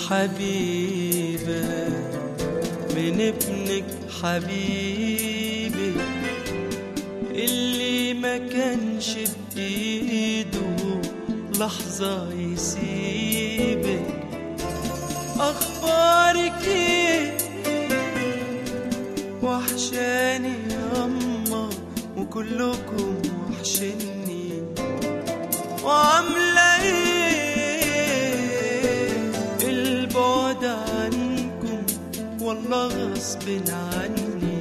حبيبة من ابنك حبيبي اللي ما كانش بإيده لحظة يسيبك أخبارك إيه وحشاني ياما وكلكم وحشني وعاملة ايه البعد عنكم والله غصب عني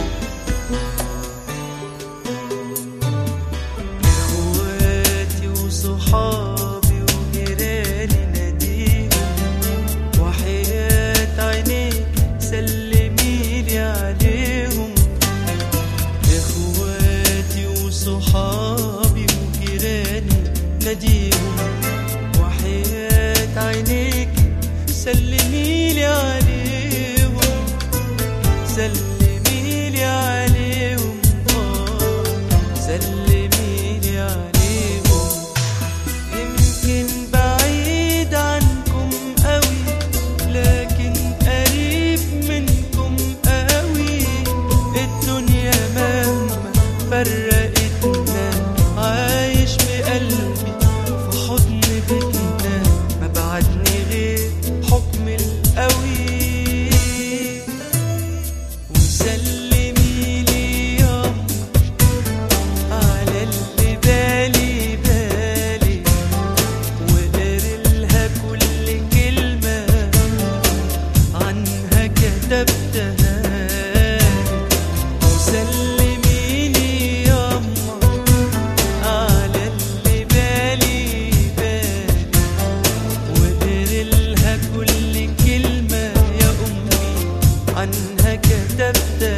اخواتي وصحابي وجيراني ناديهم وحياة عينيك سلميلي عليهم اخواتي وصحابي وجيراني ناديهم وحياة عينيك سلميلي عليهم سلميلي عليهم آه، سلميلي عليهم يمكن بعيد عنكم قوي لكن قريب منكم قوي الدنيا مهما فرقتنا عايش بقلبي في حضن بيتنا ما بعدني غير حكم القوي وسلمي لي يوم على اللي بالي بالي وقرلها كل كلمة عنها كتبتها وسلمي لي ياما على اللي بالي بالي وقرلها كل كلمة يا أمي عنها كتبتها